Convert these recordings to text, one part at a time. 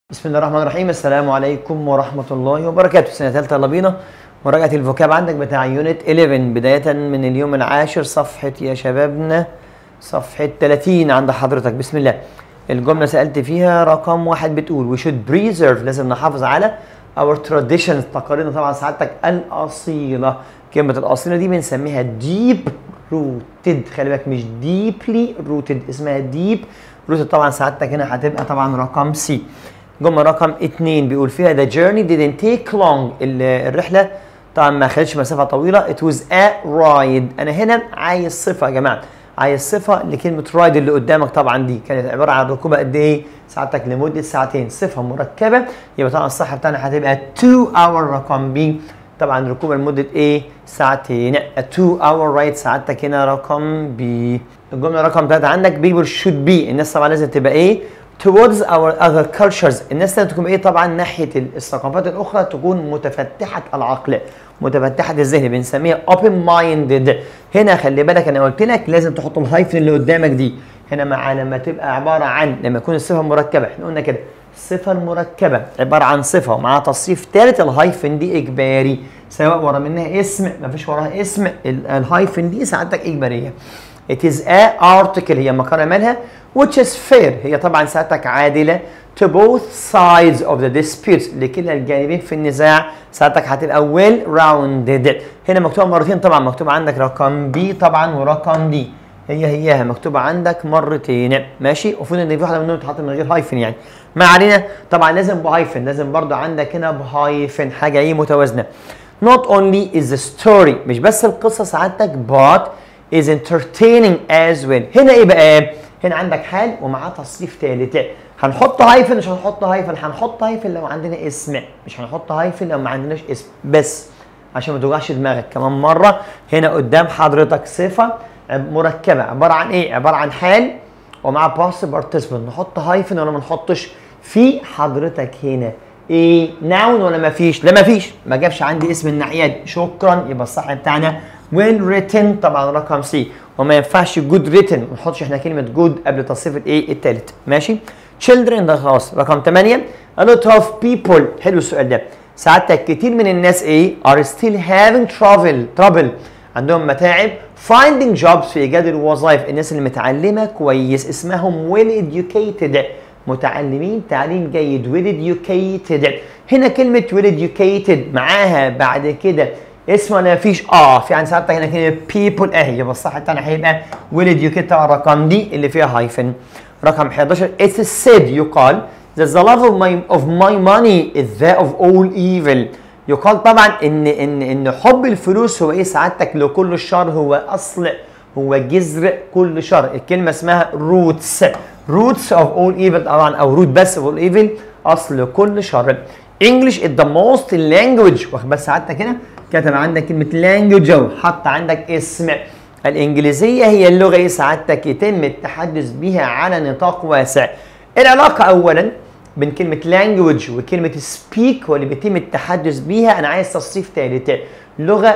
بسم الله الرحمن الرحيم السلام عليكم ورحمة الله وبركاته سنة ثالثة يلا بينا مراجعة الفوكاب عندك بتاع يونت 11 بداية من اليوم العاشر صفحة يا شبابنا صفحة 30 عند حضرتك بسم الله الجملة سألت فيها رقم واحد بتقول we should preserve لازم نحافظ على our traditions تقاليدنا طبعا سعادتك الأصيلة كلمة الأصيلة دي بنسميها deep rooted خلي بالك مش deeply rooted اسمها deep rooted طبعا سعادتك هنا هتبقى طبعا رقم سي جمله رقم اثنين بيقول فيها the journey didn't take long ال- الرحله طبعا ما خدتش مسافه طويله it was a ride انا هنا عايز صفه يا جماعه عايز صفه لكلمه رايد اللي قدامك طبعا دي كانت عباره عن ركوبه قد ايه ساعتك لمده ساعتين صفه مركبه يبقى طبعا الصح بتاعنا هتبقى 2 hour رقم بي طبعا ركوبه لمده ايه ساعتين 2 hour ride سعادتك هنا رقم بي الجمله رقم ثلاثة عندك people should be الناس طبعا لازم تبقى ايه towards our other cultures الناس لازم تكون ايه طبعا ناحيه الثقافات الاخرى تكون متفتحه العقل متفتحه الذهن بنسميها open minded هنا خلي بالك انا قلت لك لازم تحط الهايفن اللي قدامك دي هنا مع لما تبقى عباره عن لما يكون الصفه مركبه احنا قلنا كده الصفه المركبه عباره عن صفه ومعاها تصريف ثالث الهايفن دي اجباري سواء ورا منها اسم ما فيش وراها اسم ال- الهايفن دي سعادتك اجباريه It is a article هي مقارنة مالها which is fair هي طبعا ساعتك عادلة to both sides of the disputes لكلا الجانبين في النزاع ساعتك هتبقى well rounded هنا مكتوبة مرتين طبعا مكتوبة عندك رقم B طبعا ورقم D هي هياها مكتوبة عندك مرتين ماشي المفروض ان في واحدة منهم تتحط من غير هايفن يعني ما علينا طبعا لازم بهايفن لازم برضو عندك هنا بهايفن حاجة ايه متوازنة not only is the story مش بس القصة سعادتك but is entertaining as well هنا ايه بقى هنا عندك حال ومعاه تصريف ثالث لا هنحط هايفن مش هنحط هايفن هنحط هايفن لو عندنا اسم مش هنحط هايفن لو ما عندناش اسم بس عشان ما توجعش دماغك كمان مره هنا قدام حضرتك صفه عب- مركبه عباره عن ايه عباره عن حال ومع باست بارتيسيبل نحط هايفن ولا ما نحطش في حضرتك هنا ايه ناون ولا ما فيش لا ما فيش ما جابش عندي اسم الناحيه دي شكرا يبقى الصح بتاعنا ويل ريتن طبعا رقم سي وما ينفعش جود ريتن ما نحطش احنا كلمه جود قبل تصريف الايه الثالث ماشي children ده خلاص رقم 8 a lot of people حلو السؤال ده سعادتك كتير من الناس ايه are still having trouble trouble عندهم متاعب finding jobs في ايجاد الوظائف الناس اللي متعلمه كويس اسمهم well educated متعلمين تعليم جيد well educated هنا كلمه well educated معاها بعد كده اسم ولا مفيش اه في عند سعادتك هنا كلمه people اهي يبقى الصح بتاعنا هيبقى well educated طبعا الرقم دي اللي فيها هايفن رقم 11 it's said يقال that the love of my of my money is that of all evil يقال طبعا ان ان ان حب الفلوس هو ايه سعادتك لكل الشر هو اصل هو جذر كل شر الكلمه اسمها roots roots of all evil طبعا او root بس of all evil اصل كل شر English is the most language واخد بس سعادتك هنا كتب عندك كلمه language اهو حط عندك اسم الانجليزيه هي اللغه ايه سعادتك يتم التحدث بها على نطاق واسع العلاقه اولا بين كلمة language وكلمة speak واللي بيتم التحدث بيها أنا عايز تصريف ثالث لغة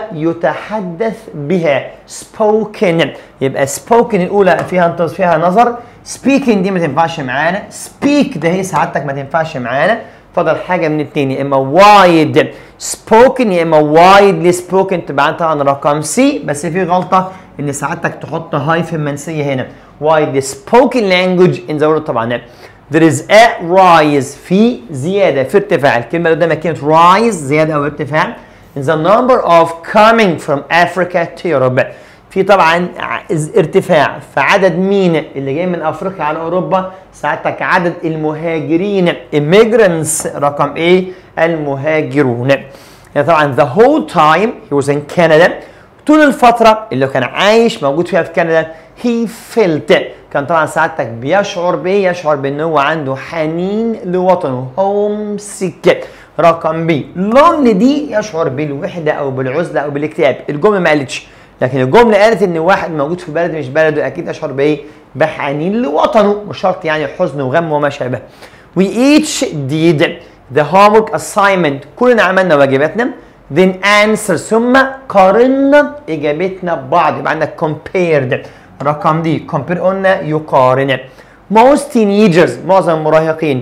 يتحدث بها spoken يبقى spoken الأولى فيها فيها نظر speaking دي ما تنفعش معانا speak ده هي سعادتك ما تنفعش معانا فضل حاجة من اتنين يا إما wide spoken يا إما widely spoken تبقى عندها طبعا رقم سي بس في غلطة إن سعادتك تحط هايفن منسية هنا widely spoken language in the world طبعا There is a rise في زيادة في ارتفاع الكلمة اللي قدامك كلمة rise زيادة أو ارتفاع in the number of coming from Africa to Europe في طبعا ع- ارتفاع في عدد مين اللي جاي من افريقيا على اوروبا ساعتك عدد المهاجرين immigrants رقم ايه المهاجرون يعني طبعا the whole time he was in Canada طول الفترة اللي كان عايش موجود فيها في كندا he felt كان طبعا سعادتك بيشعر بايه؟ يشعر بان هو عنده حنين لوطنه هوم سيك رقم بي لون دي يشعر بالوحدة او بالعزلة او بالاكتئاب الجملة ما قالتش لكن الجملة قالت ان واحد موجود في بلد مش بلده اكيد يشعر بايه؟ بحنين لوطنه مش شرط يعني حزن وغم وما شابه we each did the homework assignment كلنا عملنا واجباتنا then answer ثم قارنا اجابتنا ببعض يبقى عندك compared رقم دي compare قلنا يقارن most teenagers معظم المراهقين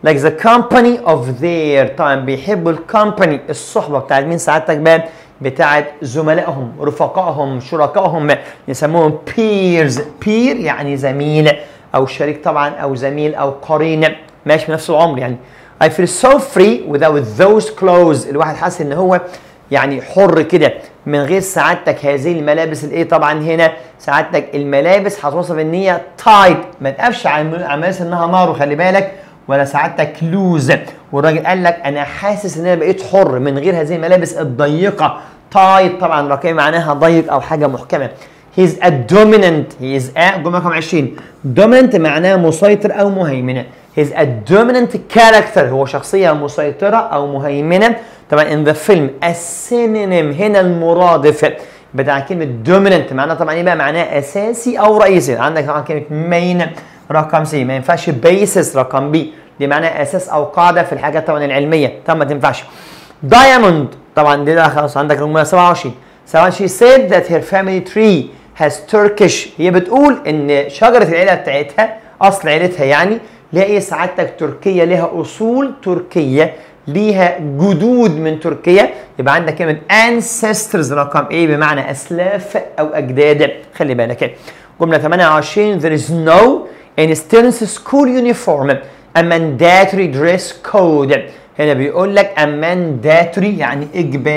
like the company of their طبعا بيحبوا الكومباني الصحبه بتاعت مين سعادتك بقى بتاعت زملائهم رفقائهم شركائهم يسموهم peers peer يعني زميل او شريك طبعا او زميل او قرين ماشي في نفس العمر يعني I feel so free without those clothes الواحد حاسس ان هو يعني حر كده من غير سعادتك هذه الملابس الايه طبعا هنا سعادتك الملابس هتوصف ان هي تايت ما تقفش على الملابس انها نار وخلي بالك ولا سعادتك لوز والراجل قال لك انا حاسس ان انا بقيت حر من غير هذه الملابس الضيقه تايت طبعا رقم معناها ضيق او حاجه محكمه He's a dominant he is a جمله رقم 20 dominant معناه مسيطر او مهيمنه He's a dominant character هو شخصيه مسيطره او مهيمنه طبعا in the film a synonym هنا المرادف بتاع كلمه dominant معناه طبعا ايه بقى معناه اساسي او رئيسي عندك طبعا كلمه main رقم سي ما ينفعش basis رقم بي دي معناها اساس او قاعده في الحاجات طبعا العلميه طبعا ما تنفعش دايموند طبعا دي ده خلاص عندك رقم 27 27 she said that her family tree has Turkish هي بتقول ان شجره العيله بتاعتها اصل عيلتها يعني ليها ايه سعادتك تركيه ليها اصول تركيه ليها جدود من تركيا يبقى عندك كلمه ancestors رقم ايه بمعنى اسلاف او اجداد خلي بالك جمله 28 there is no in students school uniform a mandatory dress code هنا بيقول لك a mandatory يعني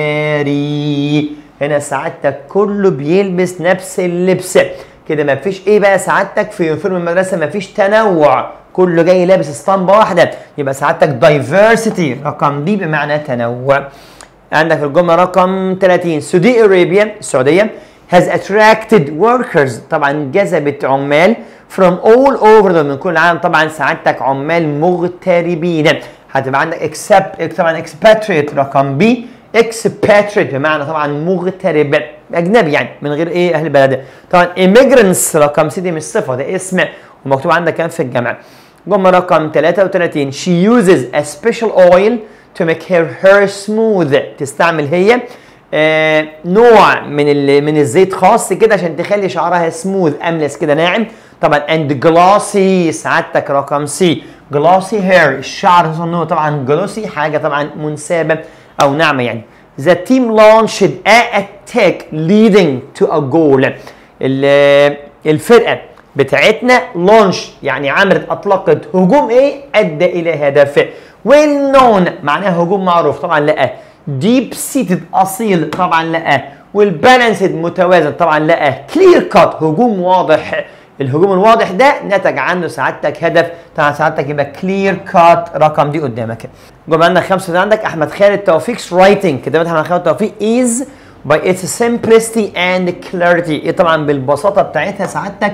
اجباري هنا سعادتك كله بيلبس نفس اللبس كده ما فيش ايه بقى سعادتك في يونيفورم المدرسه ما فيش تنوع كله جاي لابس اسطمبه واحده يبقى سعادتك دايفرسيتي رقم دي بمعنى تنوع عندك في الجمله رقم 30 سعودي ارابيا السعوديه has attracted workers طبعا جذبت عمال from all over the من كل العالم طبعا سعادتك عمال مغتربين هتبقى عندك except طبعا expatriate رقم بي expatriate بمعنى طبعا مغترب اجنبي يعني من غير ايه اهل البلد طبعا immigrants رقم سي دي مش صفه ده اسم ومكتوب عندك كان في الجامعه جمله رقم 33 she uses a special oil to make her hair smooth تستعمل هي آه نوع من ال- من الزيت خاص كده عشان تخلي شعرها سموث املس كده ناعم طبعا and glossy سعادتك رقم سي glossy hair الشعر خصوصا إن هو طبعا glossy حاجه طبعا منسابه او ناعمه يعني the team launched a attack leading to a goal ال- الفرقه بتاعتنا لونش يعني عملت اطلقت هجوم ايه ادى الى هدف ويل نون معناها هجوم معروف طبعا لا ديب سيتد اصيل طبعا لا والبالانسد متوازن طبعا لا كلير كات هجوم واضح الهجوم الواضح ده نتج عنه سعادتك هدف طبعا سعادتك يبقى كلير كات رقم دي قدامك جمله عندك خمسه ده عندك احمد خالد توفيق's رايتنج كتابه احمد خالد توفيق از by its simplicity and clarity ايه طبعا بالبساطه بتاعتها سعادتك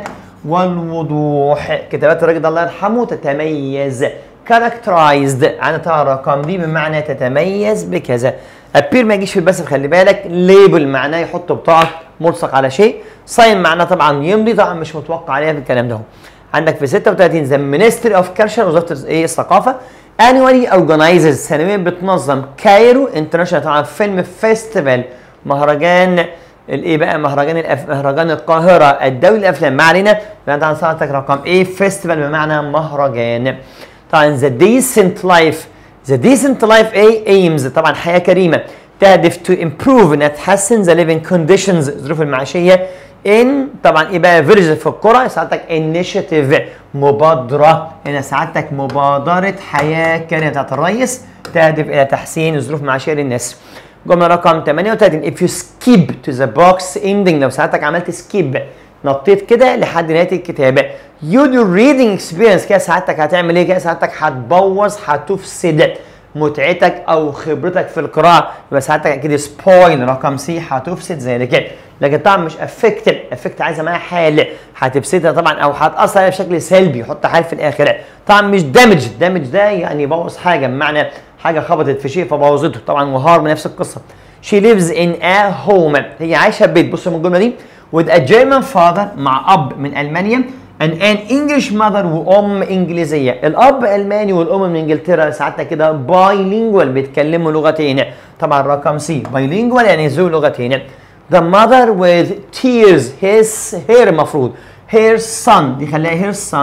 والوضوح كتابات الراجل ده الله يرحمه تتميز characterized انا طبعا رقم دي بمعنى تتميز بكذا appear ما يجيش في البث خلي بالك label معناه يحط بطاقه ملصق على شيء sign معناه طبعا يمضي طبعا مش متوقع عليها في الكلام ده عندك في 36 ذا مينستري اوف كالتشر وزاره ايه الثقافه annually organizes سنويا بتنظم كايرو انترناشونال طبعا فيلم فيستيفال مهرجان الايه بقى مهرجان الأف... مهرجان القاهره الدولي للافلام ما علينا يبقى انت ساعتك رقم ايه فيستيفال بمعنى مهرجان طبعا ذا ديسنت لايف ذا ديسنت لايف ايه ايمز طبعا حياه كريمه تهدف تو امبروف انها تحسن ذا ليفنج كونديشنز الظروف المعيشيه ان طبعا ايه بقى فيرج في القرى سعادتك انيشيتيف مبادره هنا سعادتك مبادره حياه كريمه بتاعت الرئيس تهدف الى تحسين الظروف المعيشيه للناس جمله رقم 38 if you skip to the box ending لو ساعتك عملت سكيب نطيت كده لحد نهايه الكتابه you do reading experience كده ساعتك هتعمل ايه كده ساعتك هتبوظ هتفسد متعتك او خبرتك في القراءه يبقى ساعتك اكيد سبويل رقم سي هتفسد زي كده لكن طبعا مش افكت افكت عايزه معاها حال هتفسدها طبعا او هتاثر عليها بشكل سلبي حط حال في الاخر طبعا مش دامج دامج ده يعني يبوظ حاجه بمعنى حاجه خبطت في شيء فبوظته طبعا وهار بنفس القصه she lives in a home هي عايشه في بيت بصوا من الجمله دي with a German father مع اب من المانيا and an English mother وام انجليزيه الاب الماني والام من انجلترا ساعتها كده بايلينجوال بيتكلموا لغتين طبعا رقم سي بايلينجوال يعني ذو لغتين the mother with tears his hair المفروض her son دي خليها her son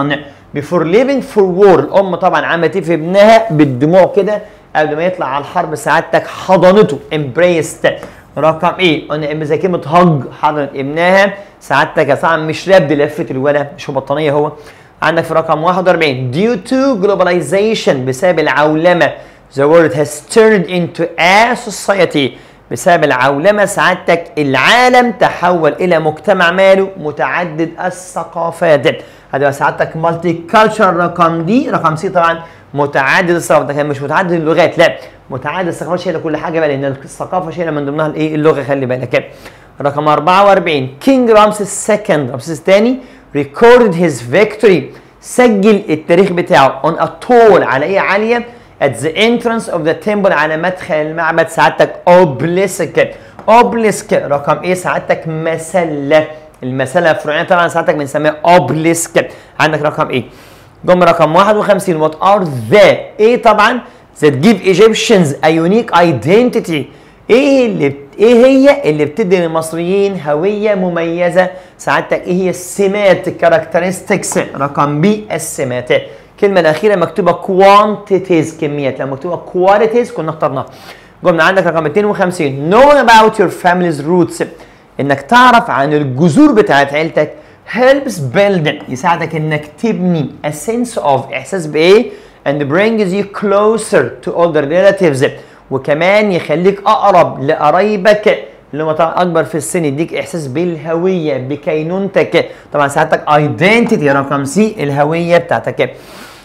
before leaving for war الام طبعا عملت ايه في ابنها بالدموع كده قبل ما يطلع على الحرب سعادتك حضنته embraced رقم ايه؟ قلنا زي كلمه هج حضنت ابنها سعادتك طبعا مش راب لفه الولد مش هو بطانيه هو عندك في رقم 41 due to globalization بسبب العولمه the world has turned into a society بسبب العولمه سعادتك العالم تحول الى مجتمع ماله متعدد الثقافات هتبقى سعادتك مالتي كالتشر رقم دي رقم سي طبعا متعدد الثقافات ده كان مش متعدد اللغات لا متعدد الثقافات شايله كل حاجه بقى لان الثقافه شايله من ضمنها الايه اللغه خلي بالك رقم 44 كينج رامسيس السكند رامسيس الثاني recorded his victory سجل التاريخ بتاعه on a tall على ايه عاليه at the entrance of the temple على مدخل المعبد سعادتك obelisk obelisk رقم ايه سعادتك مسله المسله الفرعونيه طبعا سعادتك بنسميها obelisk عندك رقم ايه جمله رقم 51 what are the ايه طبعا that give Egyptians a unique identity ايه اللي ايه هي اللي بتدي للمصريين هويه مميزه سعادتك ايه هي السمات الكاركترستكس رقم بي السمات الكلمه الاخيره مكتوبه quantities كميات لو مكتوبه qualities كنا اخترناها جمله عندك رقم 52 knowing about your family's roots انك تعرف عن الجذور بتاعت عيلتك helps build يساعدك انك تبني a sense of احساس بايه and brings you closer to older relatives وكمان يخليك اقرب لقرايبك اللي هم طبعا اكبر في السن يديك احساس بالهويه بكينونتك طبعا ساعتك ايدنتيتي رقم سي الهويه بتاعتك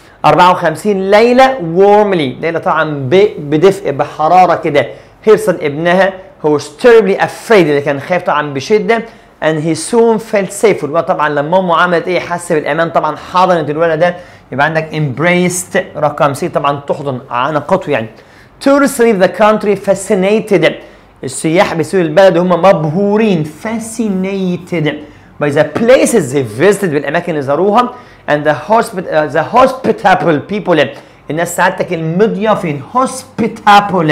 54 ليلى warmly ليلى طبعا بدفء بحراره كده هيرسون ابنها هو terribly afraid اللي كان خايف طبعا بشده and he soon felt safe والولد طبعا لما امه عملت ايه حس بالامان طبعا حضنت الولد ده يبقى عندك embraced رقم سي طبعا تحضن عنقته يعني tourists leave the country fascinated السياح بيسيبوا البلد وهم مبهورين fascinated by the places they visited بالاماكن اللي زاروها and the, hospit uh, the hospitable people الناس سعادتك المضيافين hospitable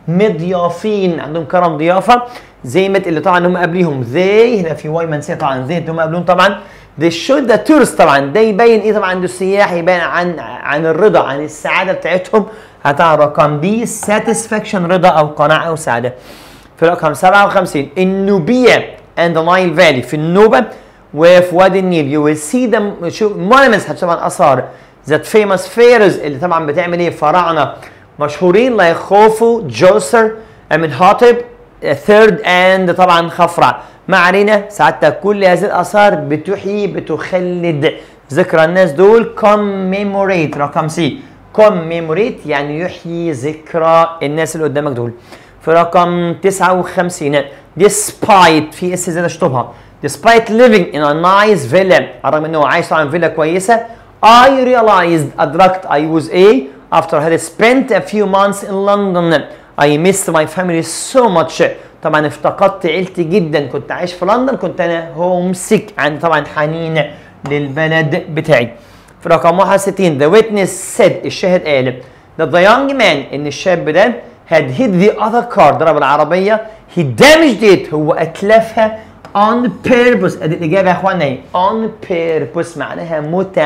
مضيافين عندهم كرم ضيافه زي ما اللي طبعا هم قبليهم they هنا في واي منسيه طبعا they هم قبلهم طبعا they should the tourist طبعا ده يبين ايه طبعا ده السياح يبين عن عن الرضا عن السعاده بتاعتهم هتعرف رقم دي satisfaction رضا او قناعه او سعاده في رقم 57 النوبيه and the Nile Valley في النوبه وفي وادي النيل you will see them شوف monuments هتشوف عن اثار that famous pharaohs اللي طبعا بتعمل ايه فراعنه مشهورين لا يخوفوا جوسر من هاطب ثيرد اند طبعا خفرع ما علينا سعادتك كل هذه الاثار بتحيي بتخلد ذكرى الناس دول commemorate رقم سي commemorate يعني يحيي ذكرى الناس اللي قدامك دول في رقم 59 despite في اس زياده اشطبها despite living in a nice villa رغم انه عايش طبعا فيلا كويسه I realized أدركت I was a after I had spent a few months in London I missed my family so much طبعا افتقدت عيلتي جدا كنت عايش في لندن كنت انا هوم سيك عندي طبعا حنين للبلد بتاعي في رقم 61 the witness said الشاهد قال that the young man ان الشاب ده had hit the other car ضرب العربية he damaged it هو أتلفها on purpose ادي الإجابة يا إخوانا إيه on purpose معناها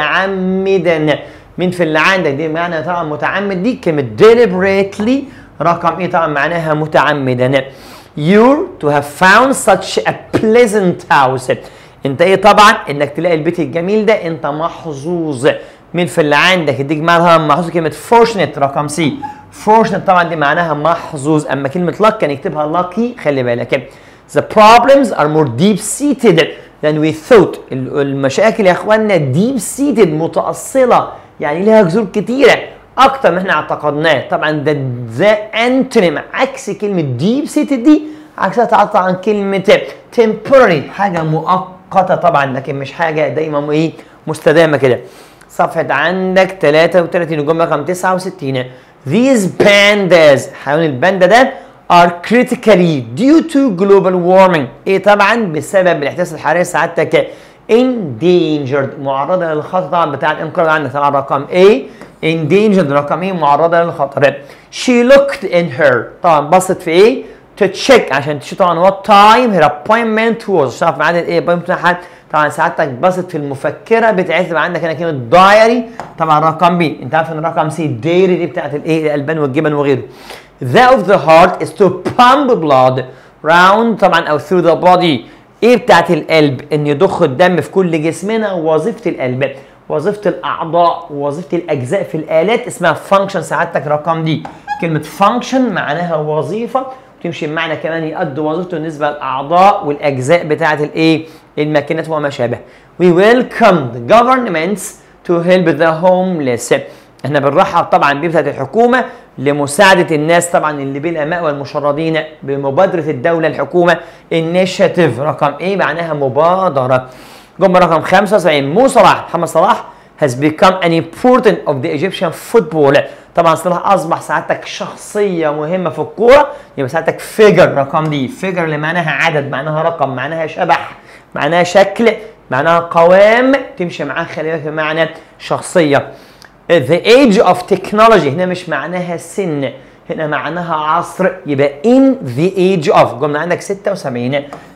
متعمدا مين في اللي عندك دي معنى طبعا متعمد دي كلمة deliberately رقم إيه طبعا معناها متعمدا you're to have found such a pleasant house انت ايه طبعا انك تلاقي البيت الجميل ده انت محظوظ مين في اللي عندك يديك معناها محظوظ كلمه fortunate رقم سي fortunate طبعا دي معناها محظوظ اما كلمه luck كان يكتبها lucky خلي بالك the problems are more deep seated than we thought المشاكل يا اخواننا deep seated متاصله يعني لها جذور كتيره اكتر من احنا اعتقدناه طبعا ده ذا انتونيم عكس كلمه deep seated دي عكسها تعطى عن كلمه temporary حاجه مؤقته طبعا لكن مش حاجه دايما ايه مستدامه كده صفحه عندك 33 الجمله رقم 69 These pandas حيوان الباندا ده are critically due to global warming ايه طبعا بسبب الاحداث الحراري سعادتك endangered معرضه للخطر طبعا بتاع الانقراض عندك طبعا رقم A endangered رقم ايه معرضه للخطر she looked in her طبعا بصت في ايه to check عشان تشوف طبعا what time her appointment was تعرف ميعاد الايه appointment بتاعها طبعا سعادتك بصت في المفكره بتاعتها تبقى عندك هنا كلمه دايري طبعا رقم بي انت عارف ان رقم سي ديري دي بتاعت الايه الالبان والجبن وغيره the of the heart is to pump blood round طبعا او through the body ايه بتاعت القلب ان يضخ الدم في كل جسمنا وظيفه القلب وظيفه الاعضاء ووظيفه الاجزاء في الالات اسمها فانكشن سعادتك رقم دي كلمه فانكشن معناها وظيفه وتمشي بمعنى كمان يؤدي وظيفته بالنسبه للاعضاء والاجزاء بتاعه الايه الماكينات وما شابه we welcome the governments to help the homeless احنا بنرحب طبعا بيه الحكومه لمساعده الناس طبعا اللي بلا مأوى المشردين بمبادره الدوله الحكومه initiative رقم ايه معناها مبادره جمله رقم 75 مو صلاح محمد صلاح has become an important of the Egyptian football طبعا صلاح اصبح سعادتك شخصيه مهمه في الكوره يبقى سعادتك فيجر رقم دي فيجر اللي معناها عدد معناها رقم معناها شبح معناها شكل معناها قوام تمشي معاه خلي بالك بمعنى شخصيه the age of technology هنا مش معناها سن هنا معناها عصر يبقى in the age of جملة عندك 76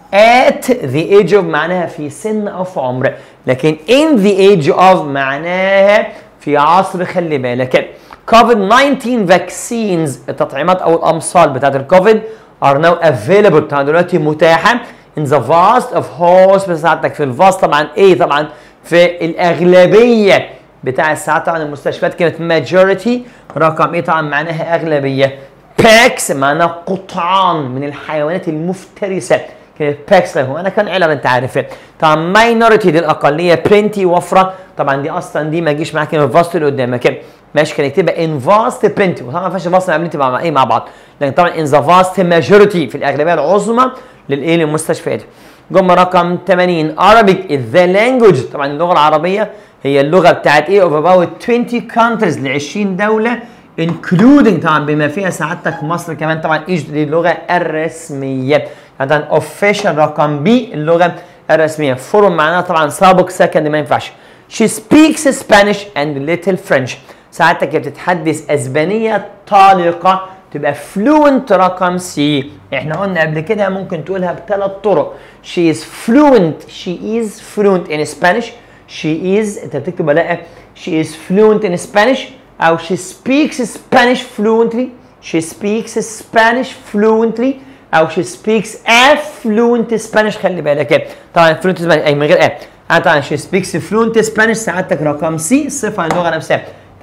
at the age of معناها في سن أو في عمر لكن in the age of معناها في عصر خلي بالك كوفيد 19 vaccines التطعيمات أو الأمصال بتاعت الكوفيد are now available طبعا دلوقتي متاحة in the vast of hospitals بتاعتك في الفاست طبعا ايه طبعا في الأغلبية بتاع الساعات طبعا المستشفيات كانت ماجوريتي رقم ايه طبعا معناها اغلبيه باكس معناها قطعان من الحيوانات المفترسه كانت باكس هو انا كان علم انت عارف طبعا ماينورتي دي الاقليه برنتي وفره طبعا دي اصلا دي ما تجيش معاك الفاست اللي قدامك ماشي كان يكتبها ان فاست برنتي وطبعا ما ينفعش فاست مع برنتي مع ايه مع بعض لكن طبعا ان ذا فاست ماجوريتي في الاغلبيه العظمى للايه للمستشفيات جمله رقم 80 Arabic is the language طبعا اللغه العربيه هي اللغه بتاعت ايه اوف about 20 countries ل 20 دوله including طبعا بما فيها سعادتك مصر كمان طبعا ايش دي اللغه الرسميه يعني official رقم بي اللغه الرسميه فورم معناها طبعا سابق سكند ما ينفعش she speaks Spanish and little French سعادتك بتتحدث اسبانيه طالقه تبقى fluent رقم سي احنا قلنا قبل كده ممكن تقولها بثلاث طرق she is fluent she is fluent in Spanish she is انت بتكتب لا she is fluent in Spanish او she speaks Spanish fluently she speaks Spanish fluently او she speaks a fluent Spanish خلي بالك طبعا fluent Spanish اي من غير ا انا طبعا she speaks fluent Spanish سعادتك رقم سي صفه اللغه نفسها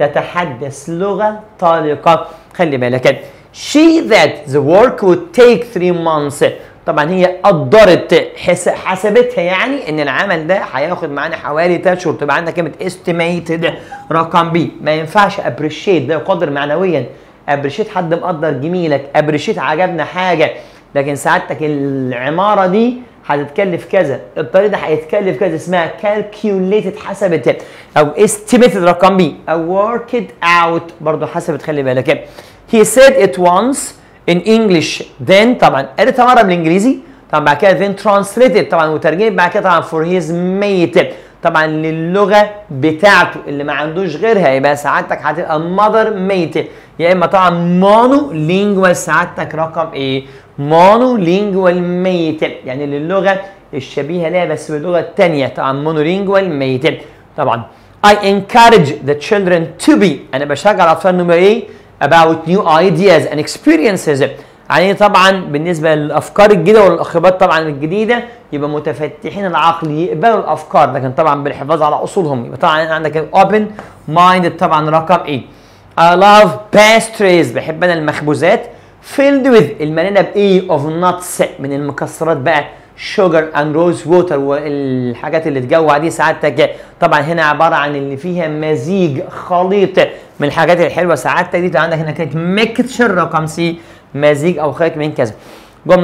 تتحدث لغه طليقه خلي بالك she that the work would take three months طبعا هي قدرت حسبتها يعني ان العمل ده هياخد معانا حوالي 3 شهور تبقى عندك كلمه estimated رقم بي ما ينفعش appreciate ده يقدر معنويا appreciate حد مقدر جميلك appreciate عجبنا حاجه لكن سعادتك العماره دي هتتكلف كذا الطريق ده هيتكلف كذا اسمها calculated حسبت او estimated رقم بي او worked out برضه حسبت خلي بالك he said it once in English then طبعا قالتها مره بالانجليزي طبعا بعد كده then translated طبعا وترجمت بعد كده طبعا for his mate طبعا للغه بتاعته اللي ما عندوش غيرها يبقى سعادتك هتبقى mother mate يا اما طبعا مونو لينجوال سعادتك رقم ايه؟ مونو لينجوال ميت يعني للغه الشبيهه لها بس باللغه الثانيه طبعا مونو لينجوال ميت طبعا I encourage the children to be انا بشجع الاطفال انهم ايه؟ about new ideas and experiences يعني طبعا بالنسبه للافكار الجديده والخبرات طبعا الجديده يبقى متفتحين العقل يقبلوا الافكار لكن طبعا بالحفاظ على اصولهم يبقى طبعا عندك open minded طبعا رقم ايه I love pastries بحب انا المخبوزات filled with المليانه بايه of nuts من المكسرات بقى sugar and rose water والحاجات اللي تجوع دي سعادتك طبعا هنا عباره عن اللي فيها مزيج خليط من الحاجات الحلوه سعادتك دي عندك هنا كانت ميكتشر رقم سي مزيج او خليط من كذا جمله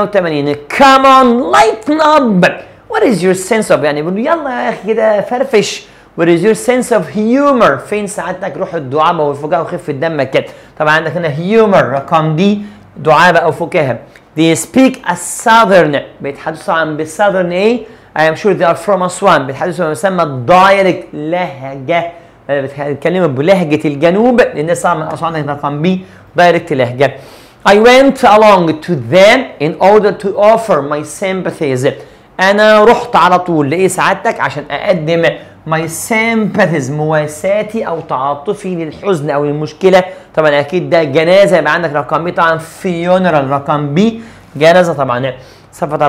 88 come on lighten up what is your sense of يعني بيقولوا يلا يا اخي كده فرفش what is your sense of humor فين سعادتك روح الدعابه والفكاهه وخفه دمك كده طبعا عندك هنا humor رقم دي دعابه او فكاهه they speak a southern بيتحدثوا عن بالساذرن ايه I am sure they are from Aswan بيتحدثوا عن يسمى dialect لهجه بيتكلموا بلهجه الجنوب لان طبعا من اسوان رقم بي دايركت لهجه I went along to them in order to offer my sympathies انا رحت على طول لايه سعادتك عشان اقدم my sympathies مواساتي او تعاطفي للحزن او المشكله طبعا اكيد ده جنازه يبقى عندك رقم بي طبعا funeral رقم بي جنازه طبعا صفحه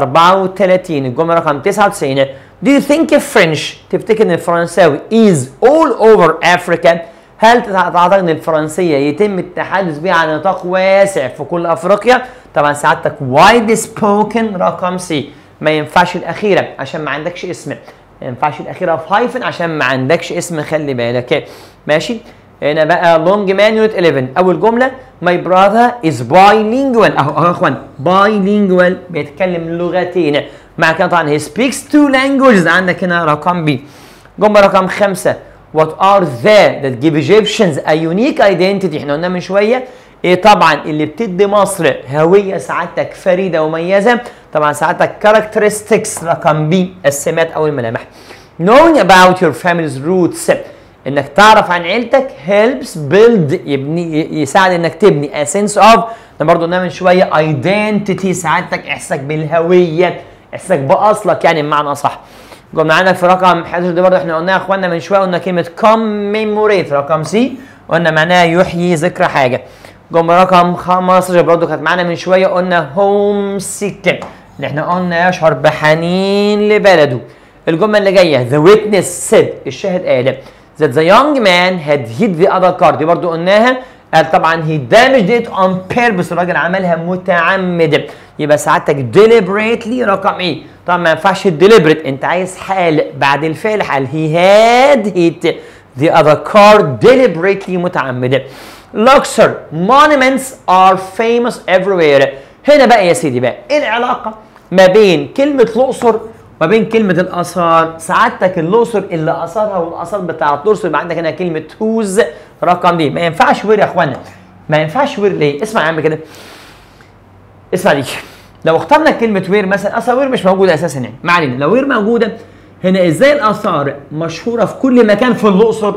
34 الجمله رقم 99 Do you think French تفتكر ان الفرنساوي is all over Africa هل تعتقد ان الفرنسيه يتم التحدث بها على نطاق واسع في كل افريقيا؟ طبعا سعادتك وايد سبوكن رقم سي ما ينفعش الاخيره عشان ما عندكش اسم ما ينفعش الاخيره في هايفن عشان ما عندكش اسم خلي بالك ماشي هنا بقى لونج مان يونت 11 اول جمله ماي براذر از بايلينجوال اهو اهو يا اخوان بايلينجوال بيتكلم لغتين مع كده طبعا هي سبيكس تو لانجويجز عندك هنا رقم بي جمله رقم خمسه what are they that give Egyptians a unique identity احنا قلنا من شويه ايه طبعا اللي بتدي مصر هويه سعادتك فريده ومميزه طبعا سعادتك characteristics رقم بي السمات او الملامح knowing about your family's roots انك تعرف عن عيلتك helps build يبني يساعد انك تبني a sense of انا برضه قلنا من شويه identity سعادتك احساسك بالهويه احساسك باصلك يعني بمعنى اصح قمنا عندك في رقم 11 دي برضه احنا قلناها يا اخوانا من شويه قلنا كلمه commemorate رقم سي قلنا معناها يحيي ذكرى حاجه جمله رقم 15 برضه كانت معانا من شويه قلنا هوم سيك اللي احنا قلنا يشعر بحنين لبلده الجمله اللي جايه the witness said الشاهد قال that the young man had hit the other car دي برضه قلناها قال طبعا he damaged it on purpose الراجل عملها متعمد يبقى سعادتك deliberately رقم ايه؟ طبعا ما ينفعش deliberate انت عايز حال بعد الفعل حال he had hit the other car deliberately متعمد Luxor monuments are famous everywhere هنا بقى يا سيدي بقى ايه العلاقه ما بين كلمه الاقصر وما بين كلمه الاثار سعادتك الاقصر اللي اثرها والاثار بتاعت الاقصر يبقى عندك هنا كلمه هوز رقم دي ما ينفعش وير يا اخوانا ما ينفعش وير ليه اسمع يا عم كده اسمع دي لو اخترنا كلمه وير مثلا اصلا وير مش موجوده اساسا يعني ما علينا لو وير موجوده هنا ازاي الاثار مشهوره في كل مكان في الاقصر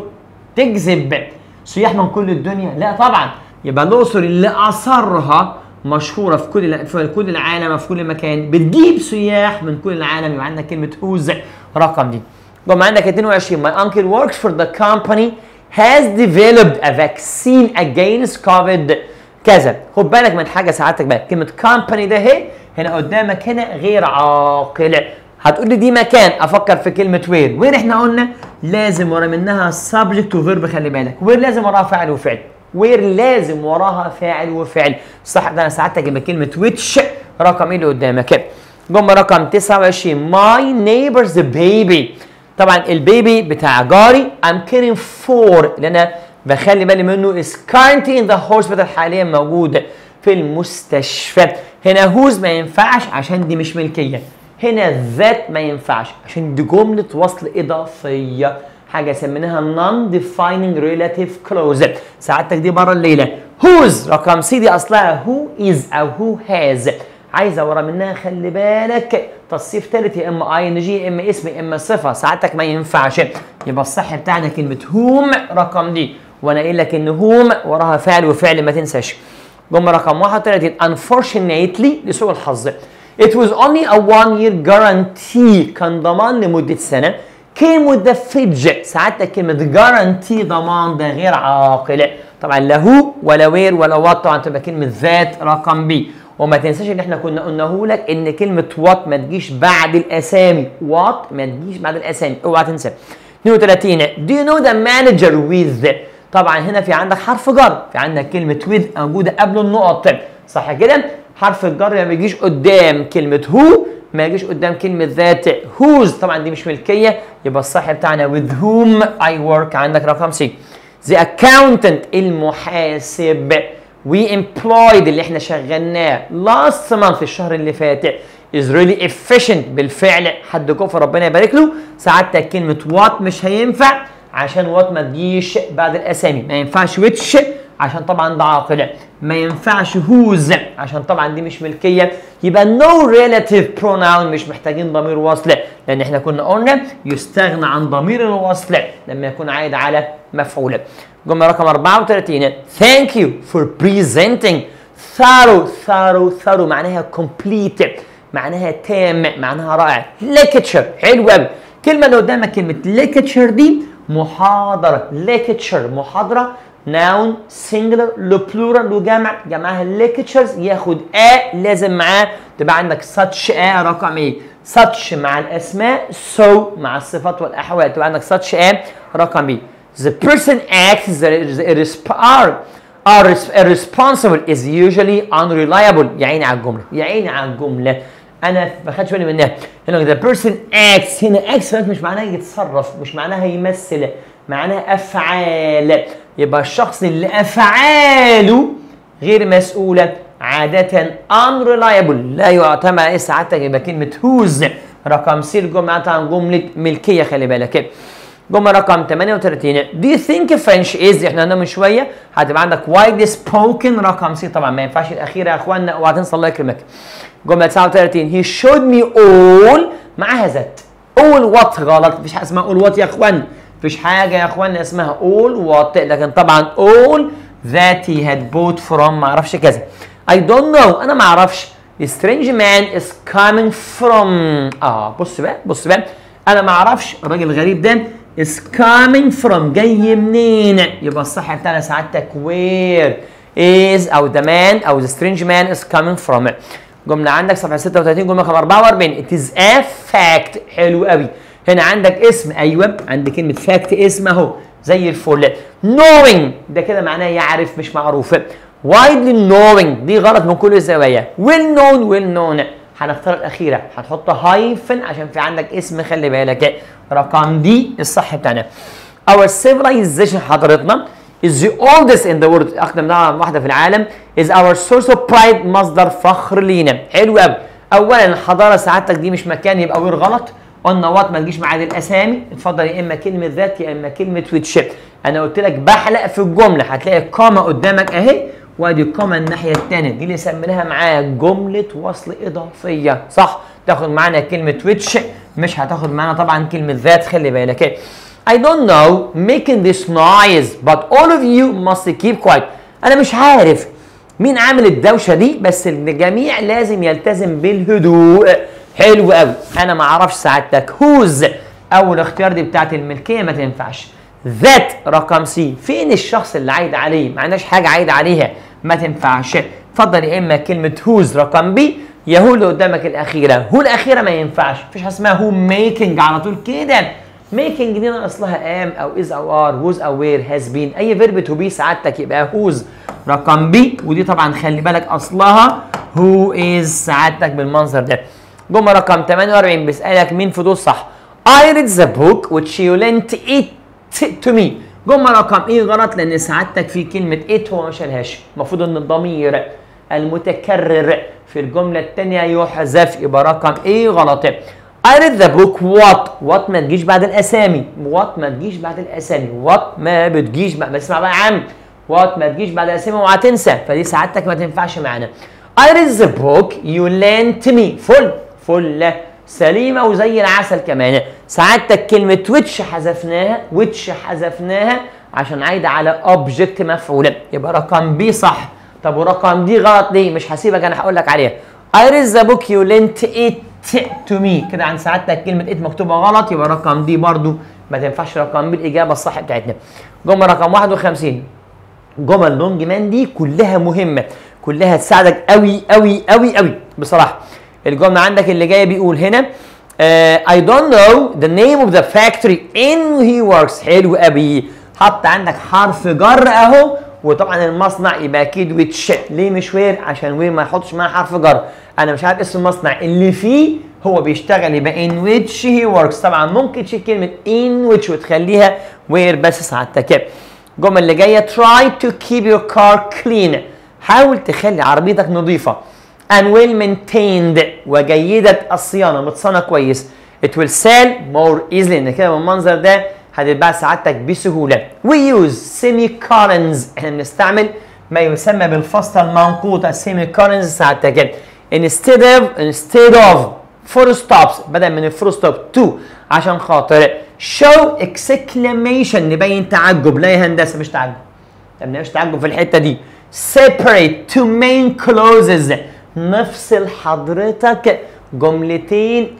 تجذب سياح من كل الدنيا لا طبعا يبقى الاقصر اللي اثرها مشهوره في كل في كل العالم في كل مكان بتجيب سياح من كل العالم يبقى عندك كلمه هوز رقم دي طب عندك 22 my uncle works for the company has developed a vaccine against covid كذا خد بالك من حاجه ساعتك بقى كلمه company ده اهي هنا قدامك هنا غير عاقل هتقول لي دي مكان افكر في كلمه وير وير احنا قلنا لازم ورا منها subject وفيرب خلي بالك وير لازم وراها فاعل وفعل وير لازم وراها فاعل وفعل صح ده انا ساعتها اجيب كلمه ويتش رقم ايه اللي قدامك جمله رقم 29 my neighbor's baby طبعا البيبي بتاع جاري I'm caring for اللي انا بخلي بالي منه is currently in the hospital حاليا موجود في المستشفى هنا هوز ما ينفعش عشان دي مش ملكيه هنا ذات ما ينفعش عشان دي جمله وصل اضافيه حاجه سميناها non defining relative clause سعادتك دي بره الليله whose رقم سي دي اصلها who is او who has عايزه ورا منها خلي بالك تصريف ثالث يا اما اي ان جي يا اما اسم يا اما صفه سعادتك ما ينفعش يبقى الصح بتاعنا كلمه whom رقم دي وانا قايل لك ان whom وراها فعل وفعل ما تنساش جمله رقم 31 unfortunately لسوء الحظ It was only a one year guarantee كان ضمان لمدة سنة came with the fidge ساعتها كلمة guarantee ضمان ده غير عاقل طبعا لا هو ولا وير ولا وات طبعا تبقى كلمة ذات رقم بي وما تنساش ان احنا كنا قلناه لك ان كلمة وات ما تجيش بعد الاسامي وات ما تجيش بعد الاسامي اوعى تنسى 32 Do you know the manager with طبعا هنا في عندك حرف جر في عندك كلمة with موجودة قبل النقط صح كده حرف الجر ما بيجيش قدام كلمة هو ما يجيش قدام كلمة ذات whose طبعا دي مش ملكية يبقى الصح بتاعنا with whom I work عندك رقم سي the accountant المحاسب we employed اللي احنا شغلناه last month الشهر اللي فات is really efficient بالفعل حد كفر ربنا يبارك له ساعتها كلمة what مش هينفع عشان what ما تجيش بعد الاسامي ما ينفعش which عشان طبعا ده عاقل ما ينفعش whose عشان طبعا دي مش ملكيه يبقى no relative pronoun مش محتاجين ضمير وصل لان احنا كنا قلنا يستغنى عن ضمير الوصل لما يكون عايد على مفعول جمله رقم 34 thank you for presenting thorough thorough thorough معناها complete معناها تام معناها رائع lecture حلو قوي الكلمة اللي قدامك كلمة lecture دي محاضرة lecture محاضرة noun singular له plural له جمع جمعها lectures ياخد a لازم معاه تبقى عندك such a رقم ايه such مع الاسماء so مع الصفات والاحوال تبقى عندك such a رقم ايه the person acts the are are irresponsible is usually unreliable يا عيني على الجمله يا عيني على الجمله انا ما خدتش بالي منها هنا the person acts هنا acts مش معناها يتصرف مش معناها يمثل معناها افعال يبقى الشخص اللي افعاله غير مسؤوله عادة unreliable لا يعتمد عليه سعادتك يبقى كلمة whose رقم سي الجملة عن جملة ملكية خلي بالك جملة رقم 38 Do you think French is احنا قلنا من شوية هتبقى عندك widely spoken رقم سي طبعا ما ينفعش الأخيرة يا اخوانا اوعى تنسى الله يكرمك جملة 39 He showed me all معاها ذات all what غلط مفيش حاجة اسمها all what يا اخوانا مفيش حاجة يا اخوانا اسمها all what لكن طبعا all that he had bought from معرفش كذا I don't know انا معرفش The strange man is coming from اه بص بقى بص بقى انا معرفش الراجل الغريب ده is coming from جاي منين يبقى الصح بتاعنا سعادتك where is او the man او the strange man is coming from جملة عندك صفحة 36 جملة رقم 44 it is a fact حلو قوي هنا عندك اسم ايوه عندك كلمة fact اسم اهو زي الفل knowing ده كده معناه يعرف مش معروف widely knowing دي غلط من كل الزوايا well known well known هنختار الاخيره هتحط هايفن عشان في عندك اسم خلي بالك رقم دي الصح بتاعنا our civilization حضرتنا is the oldest in the world اقدم دولة واحده في العالم is our source of pride مصدر فخر لينا حلو قوي اولا الحضاره سعادتك دي مش مكان يبقى وير غلط قلنا وات ما تجيش معاد الاسامي اتفضل يا اما كلمه ذات يا اما كلمه ويتش انا قلت لك بحلق في الجمله هتلاقي كوما قدامك اهي وادي الكوما الناحيه الثانيه دي اللي سميناها معاها جمله وصل اضافيه صح تاخد معانا كلمه ويتش مش هتاخد معانا طبعا كلمه ذات خلي بالك I don't know making this noise but all of you must keep quiet انا مش عارف مين عامل الدوشه دي بس الجميع لازم يلتزم بالهدوء حلو قوي انا ما اعرفش سعادتك هوز اول اختيار دي بتاعت الملكيه ما تنفعش ذات رقم سي فين الشخص اللي عايد عليه ما عندناش حاجه عايد عليها ما تنفعش اتفضل يا اما كلمه هوز رقم بي يا هو اللي قدامك الاخيره هو الاخيره ما ينفعش مفيش حاجه اسمها هو ميكنج على طول كده ميكنج دي اصلها ام او از او ار ووز او وير هاز بين اي فيرب تو بي سعادتك يبقى هوز رقم بي ودي طبعا خلي بالك اصلها هو از سعادتك بالمنظر ده جمله رقم 48 بيسالك مين في دول صح I read the book which you lent it to me جمله رقم ايه غلط لان سعادتك في كلمه it هو ما شالهاش المفروض ان الضمير المتكرر في الجمله الثانيه يحذف يبقى رقم ايه غلط I read the book what what ما تجيش بعد الاسامي what ما تجيش بعد الاسامي what ما بتجيش بعد اسمع بقى يا عم what ما تجيش بعد الاسامي وهتنسى فدي سعادتك ما تنفعش معانا I read the book you lent me فل فل سليمه وزي العسل كمان سعادتك كلمه which حذفناها which حذفناها عشان عايده على اوبجكت مفعول يبقى رقم بي صح طب ورقم دي غلط ليه مش هسيبك انا هقول لك عليها I read the book you lent it to me كده عن سعادتك كلمة it مكتوبة غلط يبقى رقم دي برضو ما تنفعش رقم بي الإجابة الصح بتاعتنا جملة رقم 51 جمل لونج مان دي كلها مهمة كلها تساعدك قوي قوي قوي قوي بصراحة الجملة عندك اللي جاية بيقول هنا uh, I don't know the name of the factory in he works حلو قوي حط عندك حرف جر اهو وطبعا المصنع يبقى اكيد ويتش ليه مش وير عشان وير ما يحطش معاه حرف جر انا مش عارف اسم المصنع اللي فيه هو بيشتغل يبقى ان ويتش هي وركس طبعا ممكن تشيل كلمه ان ويتش وتخليها وير بس سعادتك الجمله اللي جايه try to keep your car clean حاول تخلي عربيتك نظيفه and well maintained وجيده الصيانه متصانه كويس it will sell more easily ان كده بالمنظر ده هتتباع سعادتك بسهوله we use semicolons احنا بنستعمل ما يسمى بالفصل المنقوطه semicolons سعادتك instead of instead of full stops بدل من الفول ستوب to عشان خاطر show exclamation نبين تعجب لا يا هندسه مش تعجب ما بنعملش تعجب في الحته دي separate two main clauses نفصل حضرتك جملتين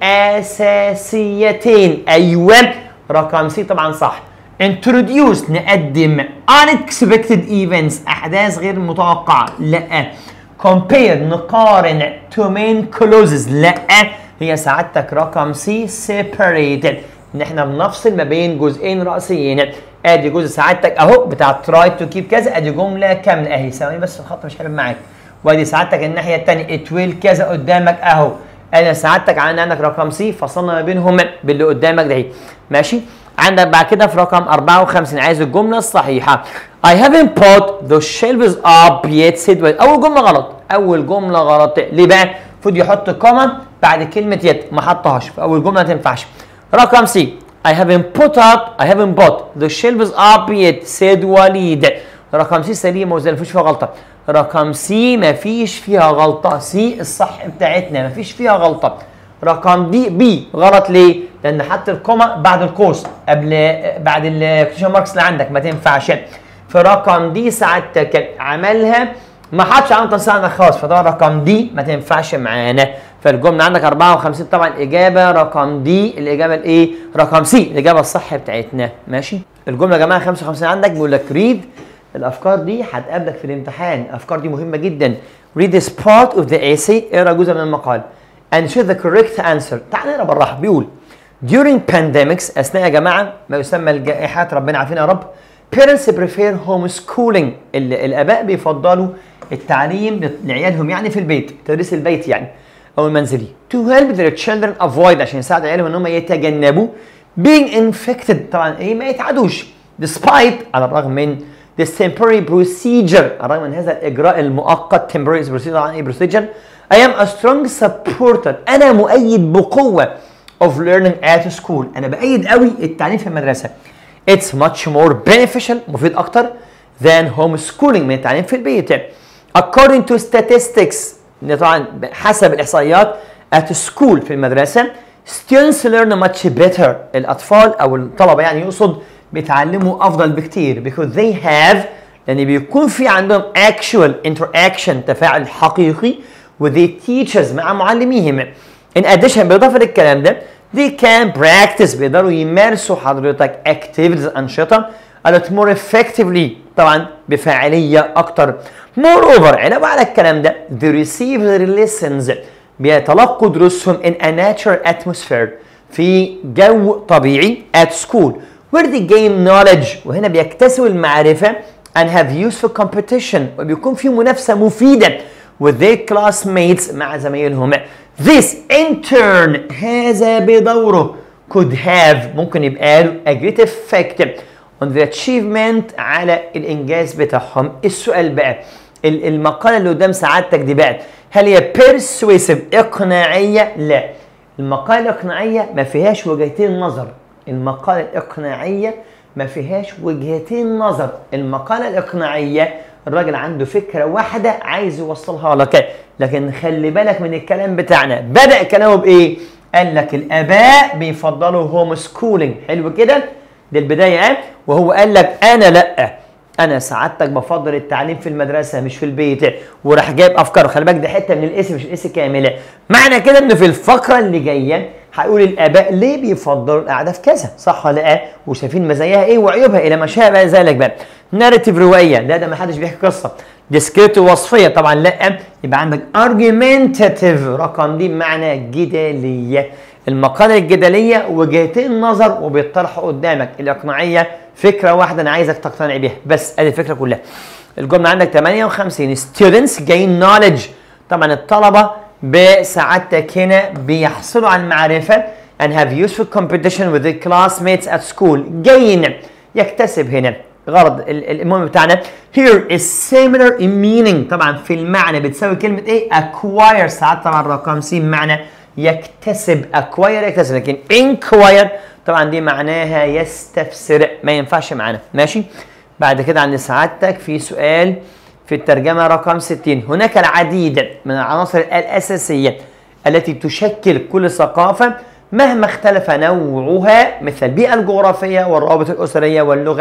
اساسيتين ايوه رقم سي طبعا صح introduce نقدم unexpected events احداث غير متوقعه لا compare نقارن two main clauses لا هي سعادتك رقم سي separated ان احنا بنفصل ما بين جزئين رئيسيين ادي جزء سعادتك اهو بتاع try to keep كذا ادي جمله كامله اهي ثواني بس الخط مش حلو معاك وادي سعادتك الناحيه الثانيه it will كذا قدامك اهو انا سعادتك عندي عندك رقم سي فصلنا ما بينهم باللي قدامك ده اهي ماشي عندك بعد كده في رقم 54 عايز الجمله الصحيحه I haven't put the shelves up yet said well. اول جمله غلط اول جمله غلط ليه بقى المفروض يحط كوما بعد كلمه يت ما حطهاش في اول جمله ما تنفعش رقم سي I haven't put up I haven't put the shelves up yet said وليد رقم سي سليمه وزي ما فيش فيها غلطه رقم سي ما فيش فيها غلطه سي الصح بتاعتنا ما فيش فيها غلطه رقم دي بي غلط ليه؟ لان حط الكوما بعد القوس قبل بعد الكوتيشن ماركس اللي عندك ما تنفعش في رقم دي سعادتك عملها ما حطش علامه تنصيع خالص فده رقم دي ما تنفعش معانا فالجمله عندك 54 طبعا الاجابه رقم دي الاجابه الايه؟ رقم سي الاجابه الصح بتاعتنا ماشي؟ الجمله يا جماعه 55 عندك بيقول لك ريد الافكار دي هتقابلك في الامتحان الافكار دي مهمه جدا read this part of the essay اقرا جزء من المقال and choose the correct answer تعال نقرا بالراحه بيقول during pandemics اثناء يا جماعه ما يسمى الجائحات ربنا عافينا يا رب parents prefer homeschooling ال- الاباء بيفضلوا التعليم لعيالهم يعني في البيت تدريس البيت يعني او المنزلي to help their children avoid عشان يساعد عيالهم ان هم يتجنبوا being infected طبعا ايه ما يتعدوش despite على الرغم من this temporary procedure على الرغم من هذا الاجراء المؤقت temporary procedure طبعا ايه procedure I am a strong supporter انا مؤيد بقوه of learning at school انا بايد قوي التعليم في المدرسه it's much more beneficial مفيد اكتر than homeschooling من التعليم في البيت according to statistics إن طبعا حسب الاحصائيات at school في المدرسه students learn much better الاطفال او الطلبه يعني يقصد بيتعلموا افضل بكتير because they have لان بيكون في عندهم actual interaction تفاعل حقيقي with the teachers مع معلميهم in addition بالاضافه للكلام ده they can practice بيقدروا يمارسوا حضرتك activities انشطه a lot more effectively طبعا بفاعليه اكتر moreover علاوه على الكلام ده they receive their lessons بيتلقوا دروسهم in a natural atmosphere في جو طبيعي at school where they gain knowledge وهنا بيكتسبوا المعرفة and have useful competition وبيكون في منافسة مفيدة with their classmates مع زمايلهم this in turn هذا بدوره could have ممكن يبقى له a great effect on the achievement على الإنجاز بتاعهم السؤال بقى ال- المقالة اللي قدام سعادتك دي بقى هل هي persuasive إقناعية؟ لا المقالة الإقناعية ما فيهاش وجهتين نظر المقالة الإقناعية ما فيهاش وجهتين نظر المقالة الإقناعية الراجل عنده فكرة واحدة عايز يوصلها لك لكن خلي بالك من الكلام بتاعنا بدأ كلامه بإيه؟ قال لك الآباء بيفضلوا هوم سكولينج حلو كده؟ دي البداية اه وهو قال لك أنا لأ انا سعادتك بفضل التعليم في المدرسه مش في البيت وراح جايب افكار خلي بالك دي حته من الاسم مش الاسم كامله معنى كده ان في الفقره اللي جايه هيقول الاباء ليه بيفضلوا القعده في كذا صح ولا لا وشايفين مزاياها ايه وعيوبها الى ما شابه ذلك بقى ناريتيف روائيه لا ده ما حدش بيحكي قصه ديسكريبتيف وصفيه طبعا لا يبقى عندك ارجيومنتاتيف رقم دي بمعنى جداليه المقالة الجدلية وجهتين نظر وبيطرحوا قدامك الإقناعية فكرة واحدة أنا عايزك تقتنع بيها بس أدي الفكرة كلها الجملة عندك 58 students gain knowledge طبعا الطلبة بسعادتك هنا بيحصلوا على المعرفة and have useful competition with their classmates at school gain يكتسب هنا غرض ال- ال- المهم بتاعنا here is similar in meaning طبعا في المعنى بتساوي كلمة ايه acquire ساعات طبعا رقم س معنى يكتسب acquire يكتسب لكن inquire طبعا دي معناها يستفسر ما ينفعش معانا ماشي بعد كده عند سعادتك في سؤال في الترجمة رقم 60 هناك العديد من العناصر الأساسية التي تشكل كل ثقافة مهما اختلف نوعها مثل البيئة الجغرافية والروابط الأسرية واللغة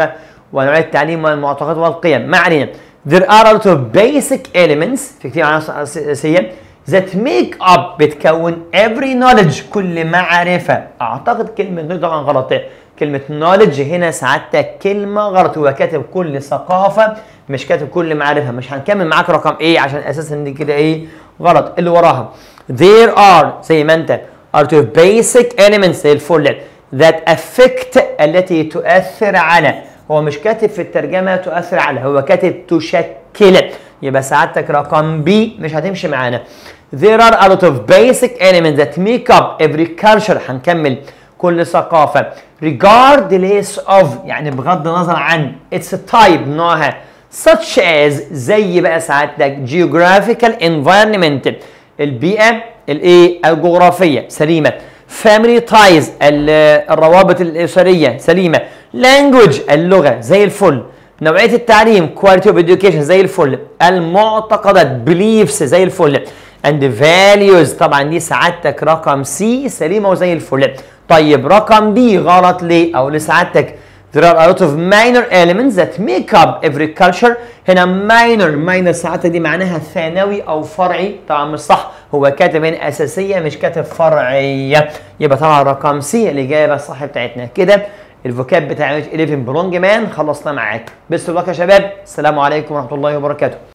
وانواع التعليم والمعتقدات والقيم ما علينا there are a lot of basic elements في كتير عناصر اساسيه that make up بتكون every knowledge كل معرفه اعتقد كلمه knowledge طبعا غلط كلمه knowledge هنا سعادتك كلمه غلط هو كاتب كل ثقافه مش كاتب كل معرفه مش هنكمل معاك رقم ايه عشان اساسا دي كده ايه غلط اللي وراها there are زي ما انت are two basic elements زي الفل that affect التي تؤثر على هو مش كاتب في الترجمه تؤثر على هو كاتب تشكل يبقى سعادتك رقم بي مش هتمشي معانا there are a lot of basic elements that make up every culture هنكمل كل ثقافة regardless of يعني بغض النظر عن its type نوعها such as زي بقى سعادتك geographical environment البيئة الايه الجغرافية سليمة family ties الروابط الأسرية سليمة language اللغة زي الفل نوعية التعليم quality of education زي الفل المعتقدات beliefs زي الفل and values طبعا دي سعادتك رقم سي سليمة وزي الفل طيب رقم بي غلط ليه او لسعادتك there are a lot of minor elements that make up every culture هنا minor minor ساعتها دي معناها ثانوي او فرعي طبعا مش صح هو كاتب هنا اساسيه مش كاتب فرعيه يبقى طبعا رقم سي الاجابه الصح بتاعتنا كده الفوكاب بتاع 11 بلونج مان خلصنا معاك بس يا شباب السلام عليكم ورحمه الله وبركاته